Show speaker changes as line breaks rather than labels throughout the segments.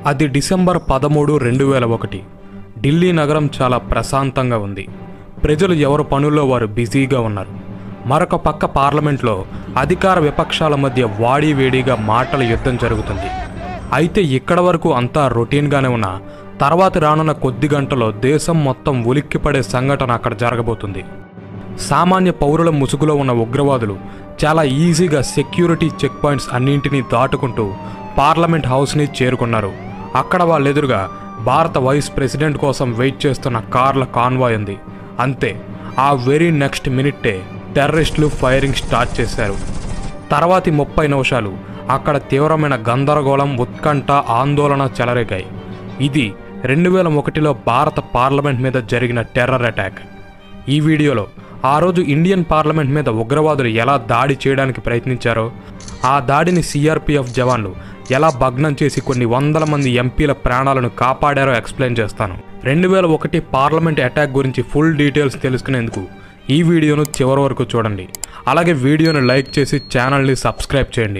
అది డిసెంబర్ పదమూడు రెండు వేల ఒకటి ఢిల్లీ నగరం చాలా ప్రశాంతంగా ఉంది ప్రజలు ఎవరి పనుల్లో వారు బిజీగా ఉన్నారు మరొక పక్క పార్లమెంట్లో అధికార విపక్షాల మధ్య వాడి వేడిగా మాటల యుద్ధం జరుగుతుంది అయితే ఇక్కడ వరకు అంతా రొటీన్గానే ఉన్నా తర్వాత రానున్న కొద్ది గంటలో దేశం మొత్తం ఉలిక్కిపడే సంఘటన అక్కడ జరగబోతుంది సామాన్య పౌరుల ముసుగులో ఉన్న ఉగ్రవాదులు చాలా ఈజీగా సెక్యూరిటీ చెక్ పాయింట్స్ అన్నింటినీ దాటుకుంటూ పార్లమెంట్ హౌస్ని చేరుకున్నారు అక్కడ వాళ్ళెదురుగా భారత వైస్ ప్రెసిడెంట్ కోసం వెయిట్ చేస్తున్న కార్ల కాన్వాయ్ ఉంది అంతే ఆ వెరీ నెక్స్ట్ మినిట్టే టెర్రరిస్టులు ఫైరింగ్ స్టార్ట్ చేశారు తర్వాతి ముప్పై నిమిషాలు అక్కడ తీవ్రమైన గందరగోళం ఉత్కంఠ ఆందోళన చెలరేగాయి ఇది రెండు వేల ఒకటిలో భారత పార్లమెంట్ మీద జరిగిన టెర్రర్ అటాక్ ఈ వీడియోలో ఆ రోజు ఇండియన్ పార్లమెంట్ మీద ఉగ్రవాదులు ఎలా దాడి చేయడానికి ప్రయత్నించారో ఆ దాడిని సిఆర్పిఎఫ్ జవాన్లు ఎలా భగ్నం చేసి కొన్ని వందల మంది ఎంపీల ప్రాణాలను కాపాడారో ఎక్స్ప్లెయిన్ చేస్తాను రెండు వేల ఒకటి పార్లమెంట్ అటాక్ గురించి ఫుల్ డీటెయిల్స్ తెలుసుకునేందుకు ఈ వీడియోను చివరి వరకు చూడండి అలాగే వీడియోను లైక్ చేసి ఛానల్ని సబ్స్క్రైబ్ చేయండి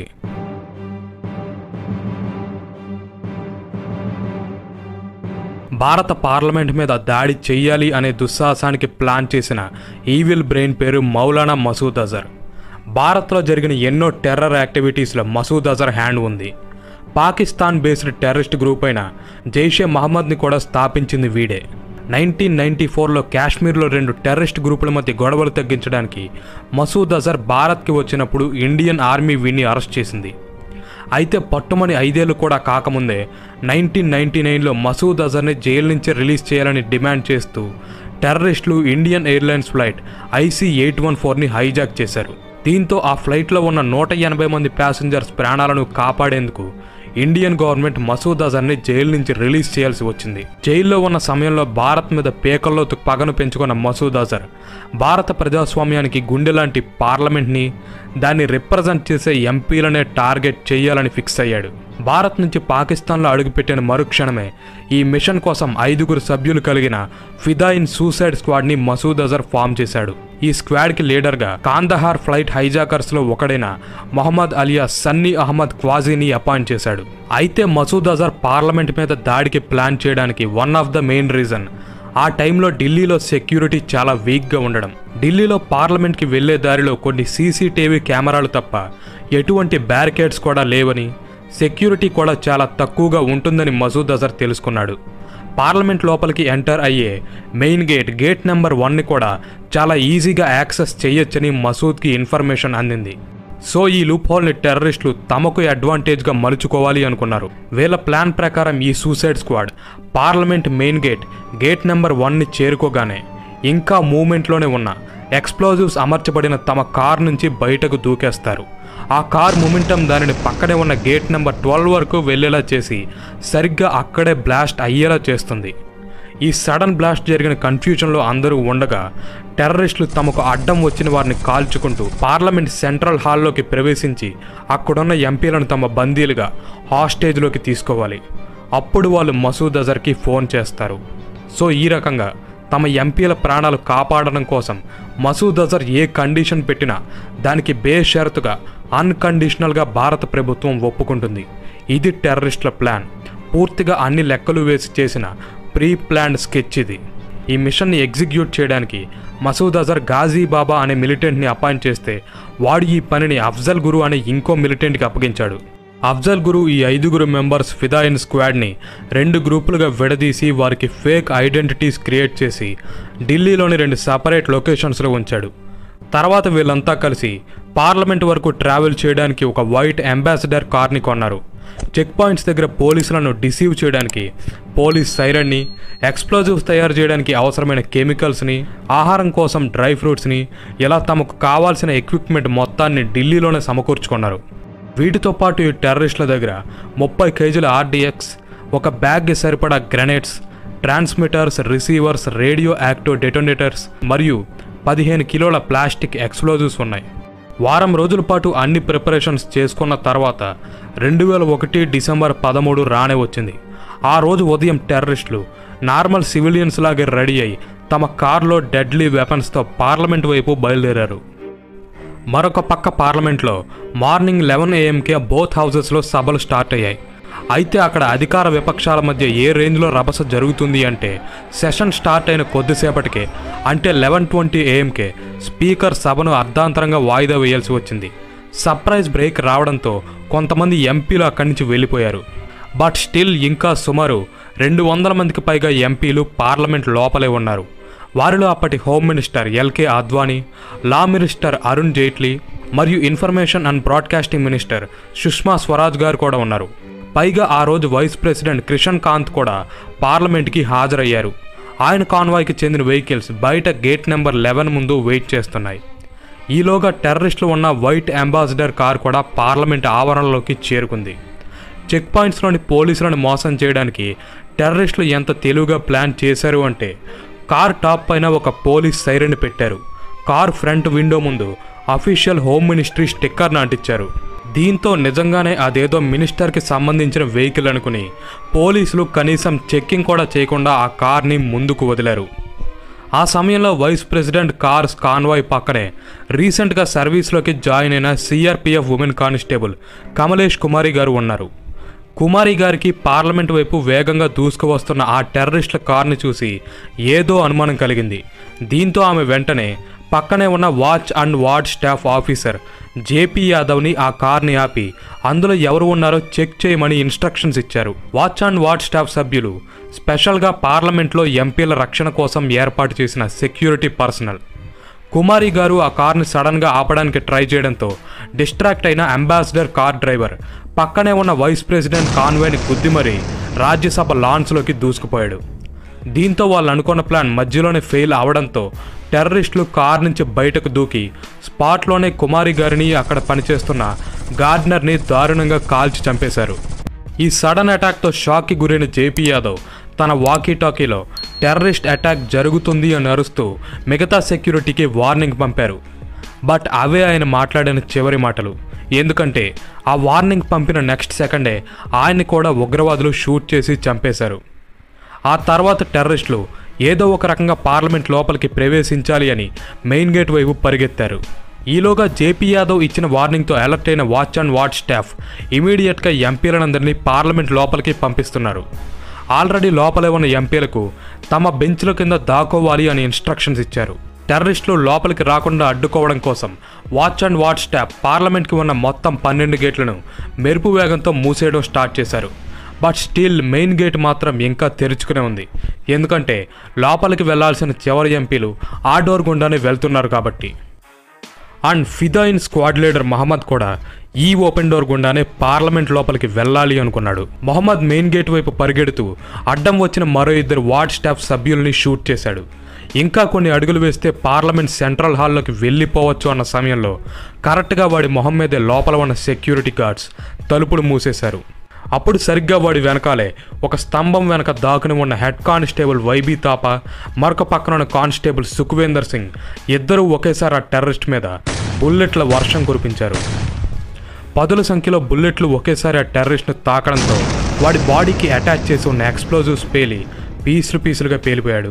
భారత పార్లమెంట్ మీద దాడి చెయ్యాలి అనే దుస్సాహసానికి ప్లాన్ చేసిన ఈవిల్ బ్రెయిన్ పేరు మౌలానా మసూద్ అజర్ భారత్లో జరిగిన ఎన్నో టెర్రర్ యాక్టివిటీస్లో మసూద్ అజర్ హ్యాండ్ ఉంది పాకిస్తాన్ బేస్డ్ టెర్రరిస్ట్ గ్రూప్ అయిన జైషే మహమ్మద్ని కూడా స్థాపించింది వీడే నైన్టీన్ నైన్టీ ఫోర్లో కాశ్మీర్లో రెండు టెర్రరిస్ట్ గ్రూపుల మధ్య గొడవలు తగ్గించడానికి మసూద్ అజర్ భారత్కి వచ్చినప్పుడు ఇండియన్ ఆర్మీ వీడిని అరెస్ట్ చేసింది అయితే పట్టుమని ఐదేళ్లు కూడా కాకముందే నైన్టీన్ నైన్టీ నైన్లో మసూద్ అజర్ని జైలు నుంచి రిలీజ్ చేయాలని డిమాండ్ చేస్తూ టెర్రరిస్టులు Indian Airlines flight IC eight one ఫోర్ని హైజాక్ చేశారు దీంతో ఆ ఫ్లైట్లో ఉన్న నూట ఎనభై మంది ప్యాసింజర్స్ ప్రాణాలను కాపాడేందుకు ఇండియన్ గవర్నమెంట్ మసూద్ అజర్ని జైలు నుంచి రిలీజ్ చేయాల్సి వచ్చింది జైల్లో ఉన్న సమయంలో భారత్ మీద పేకల్లో పగను పెంచుకున్న మసూద్ అజర్ భారత ప్రజాస్వామ్యానికి గుండె లాంటి పార్లమెంట్ని దాన్ని రిప్రజెంట్ చేసే ఎంపీలనే టార్గెట్ చేయాలని ఫిక్స్ అయ్యాడు భారత్ నుంచి పాకిస్తాన్లో అడుగుపెట్టిన మరుక్షణమే ఈ మిషన్ కోసం ఐదుగురు సభ్యులు కలిగిన ఫిదాయిన్ సూసైడ్ స్క్వాడ్ని మసూద్ అజర్ ఫామ్ చేశాడు ఈ స్క్వాడ్కి లీడర్గా కాందహార్ ఫ్లైట్ హైజాకర్స్లో ఒకడైన మొహమ్మద్ అలియా సన్నీ అహ్మద్ క్వాజీని అపాయింట్ చేశాడు అయితే మసూద్ అజర్ పార్లమెంట్ మీద దాడికి ప్లాన్ చేయడానికి one of the main reason ఆ టైంలో ఢిల్లీలో సెక్యూరిటీ చాలా వీక్గా ఉండడం ఢిల్లీలో పార్లమెంట్కి వెళ్లే దారిలో కొన్ని సీసీటీవీ కెమెరాలు తప్ప ఎటువంటి బ్యారికేడ్స్ కూడా లేవని సెక్యూరిటీ కూడా చాలా తక్కువగా ఉంటుందని మసూద్ అజర్ తెలుసుకున్నాడు పార్లమెంట్ లోపలికి ఎంటర్ అయ్యే మెయిన్ గేట్ గేట్ నెంబర్ వన్ని కూడా చాలా ఈజీగా యాక్సెస్ చేయొచ్చని మసూద్కి ఇన్ఫర్మేషన్ అందింది సో ఈ లూప్ హోల్ని టెర్రరిస్టులు తమకు అడ్వాంటేజ్గా మలుచుకోవాలి అనుకున్నారు వీళ్ళ ప్లాన్ ప్రకారం ఈ suicide squad parliament main gate gate number వన్ని చేరుకోగానే ఇంకా మూమెంట్లోనే ఉన్న ఎక్స్ప్లోజివ్స్ అమర్చబడిన తమ కార్ నుంచి బయటకు దూకేస్తారు ఆ కార్ మొమెంటం దానిని పక్కనే ఉన్న గేట్ నెంబర్ ట్వెల్వ్ వరకు వెళ్ళేలా చేసి సరిగ్గా అక్కడే బ్లాస్ట్ అయ్యేలా చేస్తుంది ఈ సడన్ బ్లాస్ట్ జరిగిన కన్ఫ్యూజన్లో అందరూ ఉండగా టెర్రరిస్టులు తమకు అడ్డం వచ్చిన వారిని కాల్చుకుంటూ పార్లమెంట్ సెంట్రల్ హాల్లోకి ప్రవేశించి అక్కడున్న ఎంపీలను తమ బందీలుగా హాస్టేజ్లోకి తీసుకోవాలి అప్పుడు వాళ్ళు మసూద్ అజర్కి ఫోన్ చేస్తారు సో ఈ రకంగా తమ ఎంపీల ప్రాణాలు కాపాడడం కోసం మసూద్ అజర్ ఏ కండిషన్ పెట్టినా దానికి బేషరతుగా అన్కండిషనల్గా భారత ప్రభుత్వం ఒప్పుకుంటుంది ఇది టెర్రరిస్టుల ప్లాన్ పూర్తిగా అన్ని లెక్కలు వేసి చేసిన ప్రీ ప్లాన్డ్ స్కెచ్ ఇది ఈ మిషన్ని ఎగ్జిక్యూట్ చేయడానికి మసూద్ అజర్ గాజీ బాబా అనే మిలిటెంట్ని అపాయింట్ చేస్తే వాడు ఈ పనిని అఫ్జల్ గురు అనే ఇంకో మిలిటెంట్కి అప్పగించాడు అఫ్జల్ గురు ఈ ఐదుగురు మెంబర్స్ ఫిదాయిన్ స్క్వాడ్ని రెండు గ్రూపులుగా విడదీసి వారికి ఫేక్ ఐడెంటిటీస్ క్రియేట్ చేసి ఢిల్లీలోని రెండు సపరేట్ లొకేషన్స్లో ఉంచాడు తర్వాత వీళ్ళంతా కలిసి పార్లమెంట్ వరకు ట్రావెల్ చేయడానికి ఒక వైట్ అంబాసిడర్ కార్ని కొన్నారు చెక్ పాయింట్స్ దగ్గర పోలీసులను డిసీవ్ చేయడానికి పోలీస్ సైరన్ని ఎక్స్ప్లోజివ్స్ తయారు చేయడానికి అవసరమైన కెమికల్స్ని ఆహారం కోసం డ్రై ఫ్రూట్స్ని ఇలా తమకు కావాల్సిన ఎక్విప్మెంట్ మొత్తాన్ని ఢిల్లీలోనే సమకూర్చుకున్నారు వీటితో పాటు ఈ టెర్రరిస్టుల దగ్గర ముప్పై కేజీల ఆర్డిఎక్స్ ఒక బ్యాగ్కి సరిపడా grenades transmitters receivers radio active detonators మరియు పదిహేను కిలోల ప్లాస్టిక్ ఎక్స్ప్లోజివ్స్ ఉన్నాయి వారం రోజుల పాటు అన్ని ప్రిపరేషన్స్ చేసుకున్న తర్వాత రెండు వేల ఒకటి డిసెంబర్ పదమూడు రానే వచ్చింది ఆ రోజు ఉదయం టెర్రరిస్టులు నార్మల్ సివిలియన్స్ లాగే రెడీ అయి తమ కార్లో డెడ్లీ వెపన్స్తో పార్లమెంట్ వైపు బయలుదేరారు మరొక పక్క పార్లమెంట్లో మార్నింగ్ లెవెన్ ఏఎంకే బోత్ హౌసెస్లో సభలు స్టార్ట్ అయ్యాయి అయితే అక్కడ అధికార విపక్షాల మధ్య ఏ రేంజ్లో రభస జరుగుతుంది అంటే సెషన్ స్టార్ట్ అయిన కొద్దిసేపటికే అంటే లెవెన్ ట్వంటీ ఏఎంకే స్పీకర్ సభను అర్ధాంతరంగా వాయిదా వేయాల్సి వచ్చింది సర్ప్రైజ్ బ్రేక్ రావడంతో కొంతమంది ఎంపీలు అక్కడి నుంచి వెళ్ళిపోయారు బట్ స్టిల్ ఇంకా సుమారు రెండు వందల మందికి పైగా ఎంపీలు పార్లమెంట్ లోపలే ఉన్నారు వారిలో అప్పటి home minister LK Advani law minister Arun Jaitley మరియు information and broadcasting minister Sushma Swaraj గారు కూడా ఉన్నారు పైగా ఆ రోజు వైస్ ప్రెసిడెంట్ క్రిషన్ కాంత్ కూడా పార్లమెంట్కి హాజరయ్యారు ఆయన కాన్వాయ్కి చెందిన వెహికల్స్ బయట గేట్ నెంబర్ లెవెన్ ముందు వెయిట్ చేస్తున్నాయి ఈలోగా టెర్రరిస్టులు ఉన్న వైట్ అంబాసిడర్ కార్ కూడా పార్లమెంట్ ఆవరణలోకి చేరుకుంది చెక్ పాయింట్స్లోని పోలీసులను మోసం చేయడానికి టెర్రరిస్టులు ఎంత తెలివిగా ప్లాన్ చేశారు అంటే కార్ టాప్ పైన ఒక పోలీస్ సైరన్ పెట్టారు కార్ ఫ్రంట్ విండో ముందు అఫీషియల్ హోమ్ మినిస్ట్రీ స్టిక్కర్ను అంటించారు దీంతో నిజంగానే అదేదో మినిస్టర్కి సంబంధించిన వెహికల్ అనుకుని పోలీసులు కనీసం చెక్కింగ్ కూడా చేయకుండా ఆ కార్ని ముందుకు వదిలారు ఆ సమయంలో వైస్ ప్రెసిడెంట్ కార్స్ కాన్వాయ్ పక్కనే రీసెంట్గా సర్వీస్లోకి జాయిన్ అయిన CRPF women constable Kamlesh Kumari గారు ఉన్నారు కుమారి గారికి పార్లమెంట్ వైపు వేగంగా దూసుకువస్తున్న ఆ టెర్రరిస్టుల కార్ని చూసి ఏదో అనుమానం కలిగింది దీంతో ఆమె వెంటనే పక్కనే ఉన్న watch and ward staff officer JP యాదవ్ని ఆ కార్ని ఆపి అందులో ఎవరు ఉన్నారో చెక్ చేయమని ఇన్స్ట్రక్షన్స్ ఇచ్చారు వాచ్ అండ్ వార్డ్ స్టాఫ్ సభ్యులు స్పెషల్గా పార్లమెంట్లో ఎంపీల రక్షణ కోసం ఏర్పాటు చేసిన సెక్యూరిటీ పర్సనల్ కుమారి గారు ఆ కార్ని సడన్గా ఆపడానికి ట్రై చేయడంతో డిస్ట్రాక్ట్ అయిన అంబాసిడర్ కార్ డ్రైవర్ పక్కనే ఉన్న వైస్ ప్రెసిడెంట్ కాన్వేని గుద్ది మరీ రాజ్యసభ లాన్స్లోకి దూసుకుపోయాడు దీంతో వాళ్ళు అనుకున్న ప్లాన్ మధ్యలోనే ఫెయిల్ అవడంతో టెర్రరిస్టులు కార్ నుంచి బయటకు దూకి స్పాట్లోనే కుమారి గారిని అక్కడ పనిచేస్తున్న గార్డనర్ని దారుణంగా కాల్చి చంపేశారు ఈ సడన్ అటాక్తో షాక్కి గురైన జేపీ యాదవ్ తన వాకీ టాకీలో టెర్రరిస్ట్ అటాక్ జరుగుతుంది అని అరుస్తూ మిగతా సెక్యూరిటీకి వార్నింగ్ పంపారు బట్ అవే ఆయన మాట్లాడిన చివరి మాటలు ఎందుకంటే ఆ వార్నింగ్ పంపిన నెక్స్ట్ సెకండే ఆయన్ని కూడా ఉగ్రవాదులు షూట్ చేసి చంపేశారు ఆ తర్వాత టెర్రరిస్టులు ఏదో ఒక రకంగా పార్లమెంట్ లోపలికి ప్రవేశించాలి అని మెయిన్ గేట్ వైపు పరిగెత్తారు ఈలోగా జేపీ యాదవ్ ఇచ్చిన వార్నింగ్తో అలర్ట్ అయిన వాచ్ అండ్ వాచ్ స్టాఫ్ ఇమీడియట్గా ఎంపీలందరినీ పార్లమెంట్ లోపలికి పంపిస్తున్నారు ఆల్రెడీ లోపలే ఉన్న ఎంపీలకు తమ బెంచ్ల కింద దాకోవాలి అని ఇన్స్ట్రక్షన్స్ ఇచ్చారు టెర్రరిస్టులు లోపలికి రాకుండా అడ్డుకోవడం కోసం వాచ్ అండ్ వాచ్ స్టాఫ్ పార్లమెంట్కి ఉన్న మొత్తం పన్నెండు గేట్లను మెరుపు వేగంతో మూసేయడం స్టార్ట్ చేశారు బట్ స్టిల్ మెయిన్ గేట్ మాత్రం ఇంకా తెరుచుకునే ఉంది ఎందుకంటే లోపలికి వెళ్లాల్సిన చివరి ఎంపీలు ఆ డోర్ గుండానే వెళ్తున్నారు కాబట్టి అండ్ ఫిదాయిన్ స్క్వాడ్ లీడర్ మహమ్మద్ కూడా ఈ ఓపెన్ డోర్ గుండానే పార్లమెంట్ లోపలికి వెళ్ళాలి అనుకున్నాడు మొహమ్మద్ మెయిన్ గేట్ వైపు పరిగెడుతూ అడ్డం వచ్చిన మరో ఇద్దరు వార్డ్ స్టాఫ్ సభ్యుల్ని షూట్ చేశాడు ఇంకా కొన్ని అడుగులు వేస్తే పార్లమెంట్ సెంట్రల్ హాల్లోకి వెళ్ళిపోవచ్చు అన్న సమయంలో కరెక్ట్గా వాడి మొహం మీదే లోపల ఉన్న సెక్యూరిటీ గార్డ్స్ తలుపులు మూసేశారు అప్పుడు సరిగ్గా వాడి వెనకాలే ఒక స్తంభం వెనక దాకుని ఉన్న హెడ్ కానిస్టేబుల్ వైబీ తాప మరొక పక్కన ఉన్న కానిస్టేబుల్ సుఖ్వేందర్ సింగ్ ఇద్దరూ ఒకేసారి ఆ టెర్రరిస్ట్ మీద బుల్లెట్ల వర్షం కురిపించారు పదుల సంఖ్యలో బుల్లెట్లు ఒకేసారి ఆ టెర్రరిస్ట్ను తాకడంతో వాడి బాడీకి అటాచ్ చేసి ఉన్న ఎక్స్ప్లోజివ్స్ పేలి పీసులు పీసులుగా పేలిపోయాడు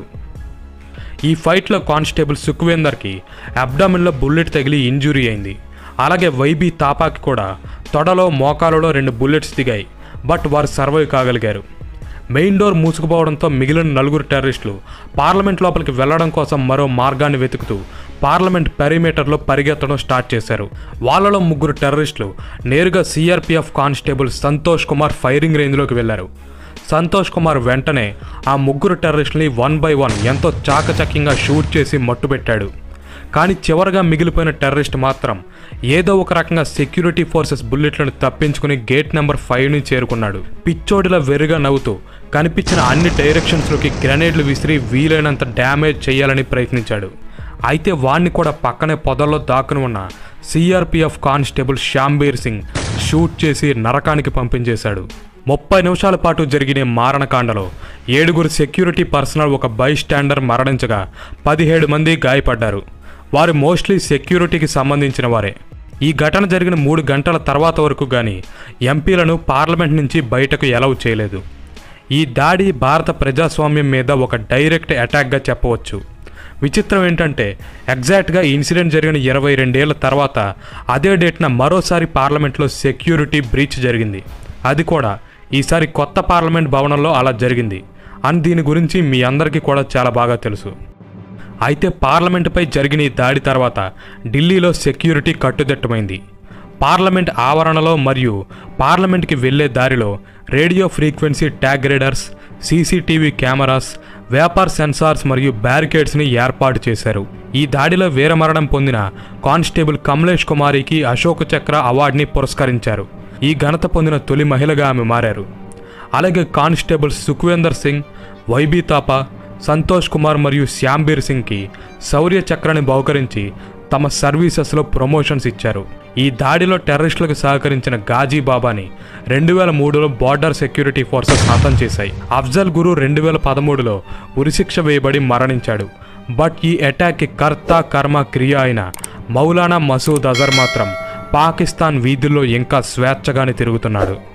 ఈ ఫైట్లో కానిస్టేబుల్ సుఖ్వేందర్కి అబ్డామిన్లో బుల్లెట్ తగిలి ఇంజురీ అయింది అలాగే వైబీ తాపాకి కూడా తొడలో మోకాలలో రెండు బుల్లెట్స్ దిగాయి బట్ వారు సర్వైవ్ కాగలిగారు మెయిన్ డోర్ మూసుకుపోవడంతో మిగిలిన నలుగురు టెర్రరిస్టులు పార్లమెంట్ లోపలికి వెళ్లడం కోసం మరో మార్గాన్ని వెతుకుతూ పార్లమెంట్ పెరిమీటర్లో పరిగెత్తడం స్టార్ట్ చేశారు వాళ్ళలో ముగ్గురు టెర్రరిస్టులు నేరుగా CRPF constable Santosh Kumar firing రేంజ్లోకి వెళ్లారు సంతోష్ కుమార్ వెంటనే ఆ ముగ్గురు టెర్రరిస్టుని వన్ బై వన్ ఎంతో చాకచక్యంగా షూట్ చేసి మట్టుపెట్టాడు కానీ చివరగా మిగిలిపోయిన టెర్రరిస్ట్ మాత్రం ఏదో ఒక రకంగా సెక్యూరిటీ ఫోర్సెస్ బుల్లెట్లను తప్పించుకుని గేట్ నెంబర్ ఫైవ్ని చేరుకున్నాడు పిచ్చోడిలా వెర్రిగా నవ్వుతూ కనిపించిన అన్ని డైరెక్షన్స్లోకి గ్రెనేడ్లు విసిరి వీలైనంత డ్యామేజ్ చేయాలని ప్రయత్నించాడు అయితే వాణ్ణి కూడా పక్కనే పొదల్లో దాక్కుని ఉన్న CRPF constable Shyambir Singh shoot చేసి నరకానికి పంపించేశాడు ముప్పై నిమిషాల పాటు జరిగిన మారణకాండలో ఏడుగురు సెక్యూరిటీ పర్సనల్ ఒక బై స్టాండర్ మరణించగా పదిహేడు మంది గాయపడ్డారు వారు మోస్ట్లీ సెక్యూరిటీకి సంబంధించిన వారే ఈ ఘటన జరిగిన మూడు గంటల తర్వాత వరకు కానీ ఎంపీలను పార్లమెంట్ నుంచి బయటకు ఎలవ్ చేయలేదు ఈ దాడి భారత ప్రజాస్వామ్యం మీద ఒక డైరెక్ట్ అటాక్గా చెప్పవచ్చు విచిత్రం ఏంటంటే ఎగ్జాక్ట్గా ఈ ఇన్సిడెంట్ జరిగిన ఇరవై రెండేళ్ల తర్వాత అదే డేట్న మరోసారి పార్లమెంట్లో సెక్యూరిటీ బ్రీచ్ జరిగింది అది కూడా ఈసారి కొత్త పార్లమెంట్ భవనంలో అలా జరిగింది అని దీని గురించి మీ అందరికీ కూడా చాలా బాగా తెలుసు అయితే పార్లమెంటుపై జరిగిన ఈ దాడి తర్వాత ఢిల్లీలో సెక్యూరిటీ కట్టుదిట్టమైంది పార్లమెంట్ ఆవరణలో మరియు పార్లమెంట్కి వెళ్లే దారిలో radio frequency tag readers CCTV cameras vapour sensors మరియు బ్యారికేడ్స్ని ఏర్పాటు చేశారు ఈ దాడిలో వీరమరణం పొందిన కానిస్టేబుల్ కమలేష్ కుమారికి అశోక్ చక్ర అవార్డుని పురస్కరించారు ఈ ఘనత పొందిన తొలి మహిళగా ఆమె మారారు అలాగే కానిస్టేబుల్ సుఖ్వేందర్ సింగ్ వైబీ తాపా సంతోష్ కుమార్ మరియు శ్యాంబీర్ సింగ్కి శౌర్య చక్రాన్ని బహుకరించి తమ సర్వీసెస్లో ప్రమోషన్స్ ఇచ్చారు ఈ దాడిలో టెర్రరిస్టులకు సహకరించిన గాజీ బాబాని రెండు వేల మూడులో బార్డర్ సెక్యూరిటీ ఫోర్సెస్ హతం చేశాయి అఫ్జల్ గురు రెండు వేల పదమూడులో ఉరిశిక్ష వేయబడి మరణించాడు బట్ ఈ అటాక్కి కర్త కర్మ క్రియ అయిన మౌలానా మసూద్ అజర్ మాత్రం పాకిస్తాన్ వీధుల్లో ఇంకా స్వేచ్ఛగానే తిరుగుతున్నాడు